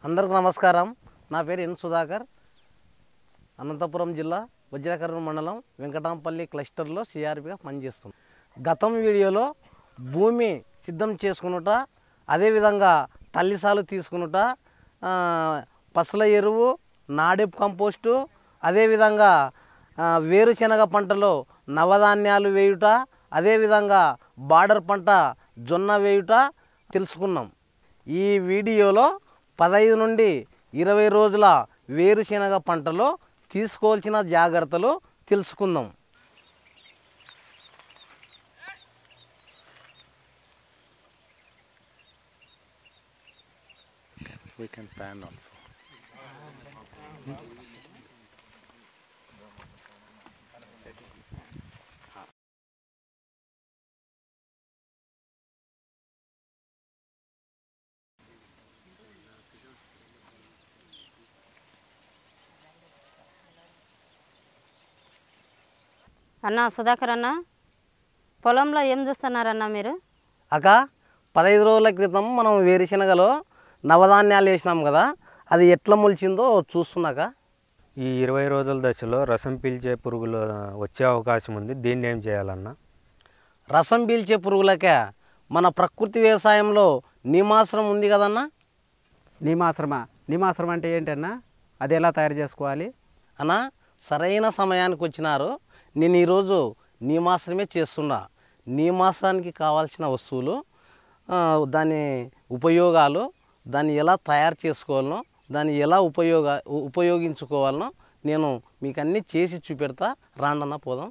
అందరికి నమస్కారం నా పేరు ఎన్ సుధాకర్ అనంతపురం జిల్లా వజ్రకరణ మండలం వెంకటాంపల్లి క్లస్టర్లో సిఆర్పిగా పనిచేస్తుంది గతం వీడియోలో భూమి సిద్ధం చేసుకునుట అదేవిధంగా తల్లిసాలు తీసుకునుట ఆ, పసుల ఎరువు నాడెప్ కంపోస్టు అదేవిధంగా ఆ, వేరుశనగ పంటలో నవధాన్యాలు వేయుట అదేవిధంగా బార్డర్ పంట జొన్న వేయుట తెలుసుకున్నాం ఈ వీడియోలో పదహైదు నుండి ఇరవై రోజుల వేరుశనగ పంటలో తీసుకోవాల్సిన జాగ్రత్తలు తెలుసుకుందాం We can pan also. అన్న సుధాకర్ అన్న పొలంలో ఏం చూస్తున్నారన్న మీరు అక్క పదహైదు రోజుల క్రితం మనం వేరుశనగలో నవధాన్యాలు వేసినాం కదా అది ఎట్లా మొలిచిందో చూస్తున్నాక ఈ ఇరవై రోజుల దశలో రసం పీల్చే పురుగులు వచ్చే అవకాశం ఉంది దీన్ని ఏం చేయాలన్నా రసం పీల్చే పురుగులకే మన ప్రకృతి వ్యవసాయంలో నీమాసనం ఉంది కదన్నా నిమాశ్రమ నిమాశ్రమ అంటే ఏంటన్నా అది ఎలా తయారు చేసుకోవాలి అన్న సరైన సమయానికి వచ్చినారు నేను ఈరోజు నీమాసనమే చేస్తున్నా నీమాసనానికి కావాల్సిన వస్తువులు ఆ, దాని ఉపయోగాలు దాన్ని ఎలా తయారు చేసుకోవాలనో దాన్ని ఎలా ఉపయోగ ఉ- ఉపయోగించుకోవాలనో నేను మీకు అన్నీ చేసి చూపెడతా రాండన్న పోదాం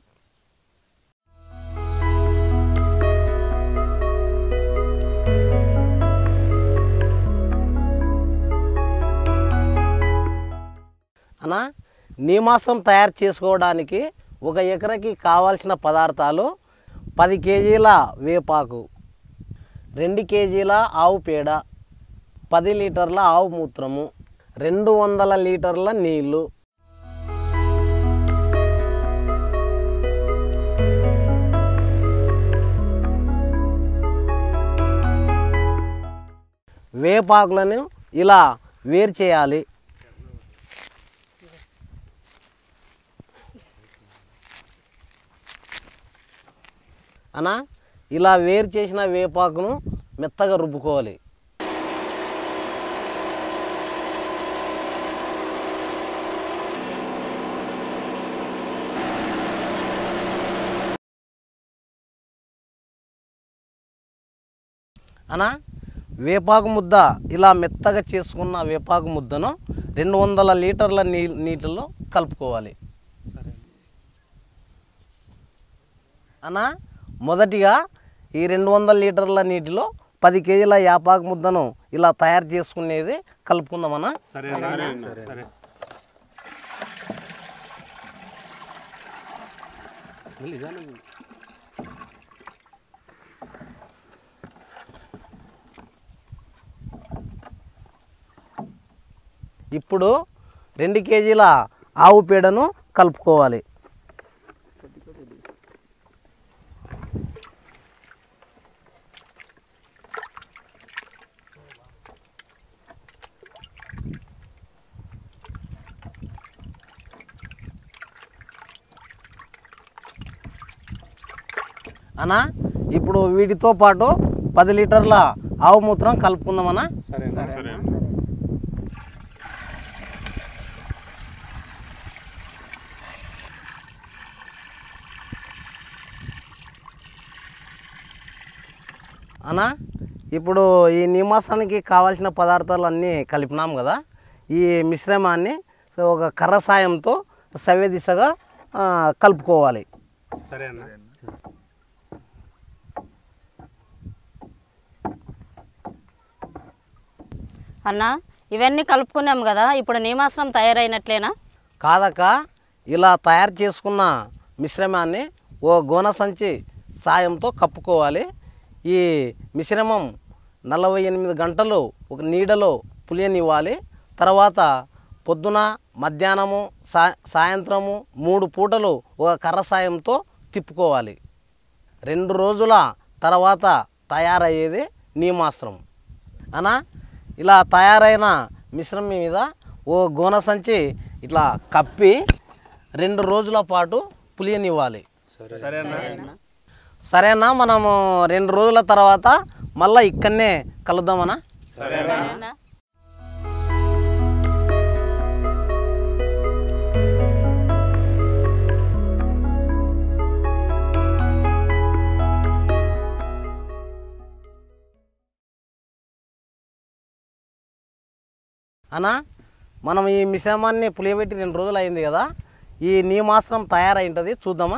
అన్న నీమాసం తయారు చేసుకోవడానికి ఒక ఎకరకి కావాల్సిన పదార్థాలు పది కేజీల వేపాకు రెండు కేజీల ఆవు పేడ పది లీటర్ల ఆవు మూత్రము రెండు వందల లీటర్ల నీళ్ళు వేపాకులను ఇలా వేరు చేయాలి అనా ఇలా వేరు చేసిన వేపాకును మెత్తగా రుబ్బుకోవాలి అనా వేపాకు ముద్ద ఇలా మెత్తగా చేసుకున్న వేపాకు ముద్దను రెండు వందల లీటర్ల నీ నీటిలో కలుపుకోవాలి అనా మొదటిగా ఈ రెండు వందల లీటర్ల నీటిలో పది కేజీల యాపాకు ముద్దను ఇలా తయారు చేసుకునేది కలుపుకుందామన్నా ఇప్పుడు రెండు కేజీల ఆవు పేడను కలుపుకోవాలి అన్నా ఇప్పుడు వీటితో పాటు పది లీటర్ల ఆవు మూత్రం కలుపుకుందామన్నా అన్నా ఇప్పుడు ఈ నిమాసానికి కావాల్సిన పదార్థాలు అన్నీ కలిపినాం కదా ఈ మిశ్రమాన్ని సో ఒక కర్ర సాయంతో సవ్య దిశగా ఆ, కలుపుకోవాలి అన్న ఇవన్నీ కలుపుకున్నాం కదా ఇప్పుడు నియమాసనం తయారైనట్లేనా కాదక ఇలా తయారు చేసుకున్న మిశ్రమాన్ని ఓ గోన సంచి సాయంతో కప్పుకోవాలి ఈ మిశ్రమం నలభై ఎనిమిది గంటలు ఒక నీడలో పులియనివ్వాలి తర్వాత పొద్దున మధ్యాహ్నము సా సాయంత్రము మూడు పూటలు ఒక కర్ర సాయంతో తిప్పుకోవాలి రెండు రోజుల తర్వాత తయారయ్యేది నీమాస్త్రం అనా ఇలా తయారైన మిశ్రమం మీద ఓ గోన సంచి ఇట్లా కప్పి రెండు రోజుల పాటు పులియనివ్వాలి సరేనా మనము రెండు రోజుల తర్వాత మళ్ళీ ఇక్కడనే కలుద్దామనా సరేనా అనా మనం ఈ మిశ్రమాన్ని పులియబెట్టి రెండు రోజులు అయింది కదా ఈ నీమాసనం తయారై ఉంటుంది చూద్దామా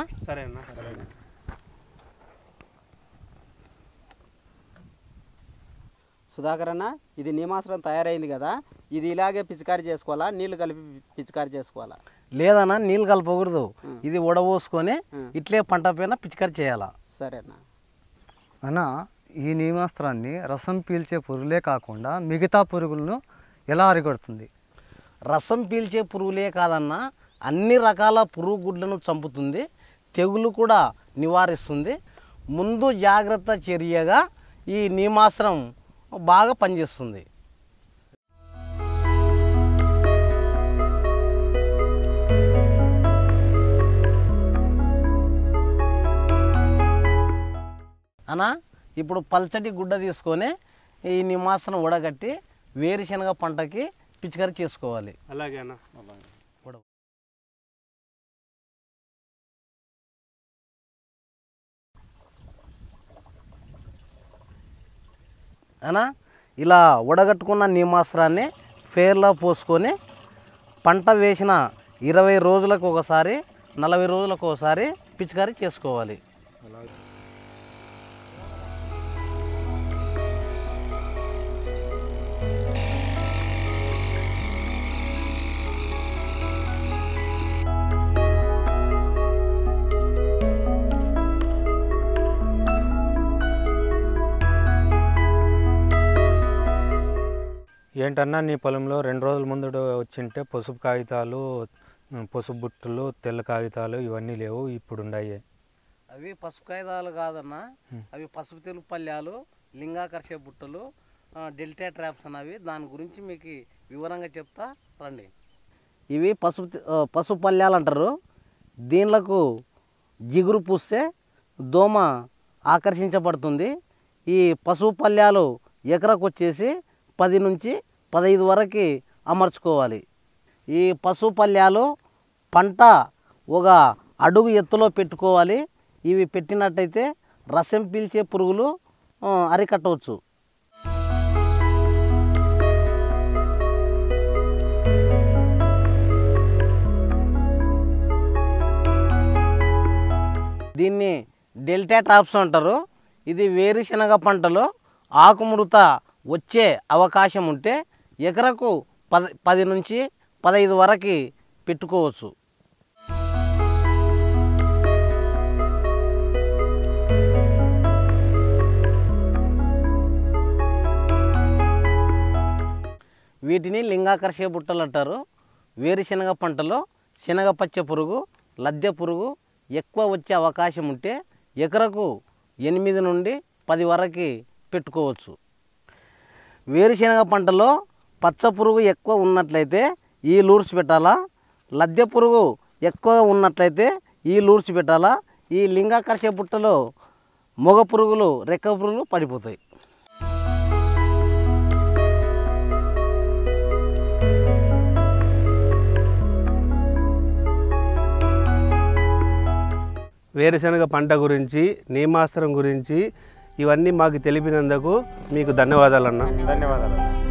సుధాకర్ అన్న ఇది నియమాసనం తయారైంది కదా ఇది ఇలాగే పిచికారి చేసుకోవాలా నీళ్లు కలిపి పిచికారి చేసుకోవాలా లేదన్నా నీళ్ళు కలపకూడదు ఇది ఉడబోసుకొని ఇట్లే పంట పైన పిచికారి చేయాలా సరేనా అన్న ఈ నీమాస్త్రాన్ని రసం పీల్చే పురుగులే కాకుండా మిగతా పురుగులను ఎలా అరిగొడుతుంది రసం పీల్చే పురుగులే కాదన్నా అన్ని రకాల పురుగు గుడ్లను చంపుతుంది తెగులు కూడా నివారిస్తుంది ముందు జాగ్రత్త చర్యగా ఈ నీమాసనం బాగా పనిచేస్తుంది అనా ఇప్పుడు పల్చటి గుడ్డ తీసుకొని ఈ నిమాసనం ఉడగట్టి వేరుశనగ పంటకి పిచికారి చేసుకోవాలి అలాగేనా అనా ఇలా ఉడగట్టుకున్న నీమాస్త్రాన్ని ఫేర్లో పోసుకొని పంట వేసిన ఇరవై రోజులకు ఒకసారి నలభై రోజులకు ఒకసారి పిచికారీ చేసుకోవాలి ఏంటన్నా నీ పొలంలో రెండు రోజుల ముందు వచ్చింటే పసుపు కాగితాలు ఉమ్, పసుపు బుట్టలు తెల్ల కాగితాలు ఇవన్నీ లేవు ఇప్పుడు ఉన్నాయి అవి పసుపు కాగితాలు కాదన్నా అవి పసుపు తెలుగు పళ్ళ్యాలు లింగాకర్ష బుట్టలు ఆ, డెల్టా ట్రాప్స్ అన్నవి దాని గురించి మీకు వివరంగా చెప్తా రండి ఇవి పసుపు తె- ఆ, పసుపు పళ్ళ్యాలు అంటారు దీనిలకు జిగురు పూస్తే దోమ ఆకర్షించబడుతుంది ఈ పసుపు పళ్ళ్యాలు ఎకరకు వచ్చేసి పది నుంచి పదహైదు వరకు అమర్చుకోవాలి ఈ పసుపు పళ్ళ్యాలు పంట ఒక అడుగు ఎత్తులో పెట్టుకోవాలి ఇవి పెట్టినట్టయితే రసం పీల్చే పురుగులు ఆ, అరికట్టవచ్చు దీన్ని డెల్టా ట్రాప్స్ అంటారు ఇది వేరుశనగ పంటలో ఆకుముడత వచ్చే అవకాశం ఉంటే ఎకరకు పది పది నుంచి పదహైదు వరకు పెట్టుకోవచ్చు వీటిని లింగాకర్షక బుట్టలు అంటారు వేరుశనగ పంటలో శనగ పచ్చ పురుగు లద్దె పురుగు ఎక్కువ వచ్చే అవకాశం ఉంటే ఎకరకు ఎనిమిది నుండి పది వరకు పెట్టుకోవచ్చు వేరుశనగ పంటలో పచ్చ పురుగు ఎక్కువ ఉన్నట్లయితే ఈ లూర్స్ పెట్టాలా లద్దె పురుగు ఎక్కువ ఉన్నట్లయితే ఈ లూర్స్ పెట్టాలా ఈ లింగాకర్షక బుట్టలో మొగ పురుగులు రెక్క పురుగులు పడిపోతాయి వేరుశనగ పంట గురించి నీమాస్త్రం గురించి ఇవన్నీ మాకు తెలిపినందుకు మీకు ధన్యవాదాలన్నా ధన్యవాదాలు